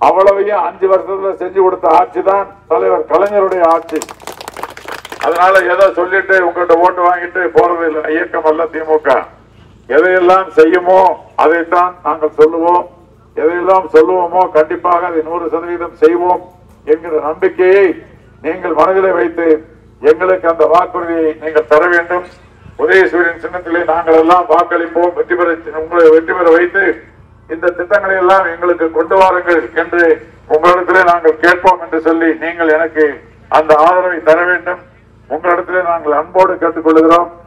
அவ்வளவையும் அஞ்சு வருஷத்துல செஞ்சு கொடுத்த ஆட்சி தான் தலைவர் கலைஞருடைய ஆட்சி அதனால ஏதோ சொல்லிட்டு உங்ககிட்ட ஓட்டு வாங்கிட்டு போறது இல்லை இயக்கம் அல்ல திமுக எதையெல்லாம் செய்யுமோ அதைத்தான் நாங்கள் சொல்லுவோம் எதையெல்லாம் சொல்லுவோமோ கண்டிப்பாக அதை நூறு சதவீதம் செய்வோம் என்கிற நம்பிக்கையை நீங்கள் மனதிலே வைத்து எங்களுக்கு அந்த வாக்குறுதியை நீங்கள் தர வேண்டும் உதயசூரியன் சின்னத்திலே நாங்கள் எல்லாம் வாக்களிப்போம் வெற்றி பெற உங்களை வெற்றி பெற வைத்து இந்த திட்டங்களை எல்லாம் எங்களுக்கு கொண்டு வாருங்கள் என்று உங்களிடத்திலே நாங்கள் கேட்போம் என்று சொல்லி நீங்கள் எனக்கு அந்த ஆதரவை தர வேண்டும் உங்களிடத்திலே நாங்கள் அன்போடு கேட்டுக்கொள்கிறோம்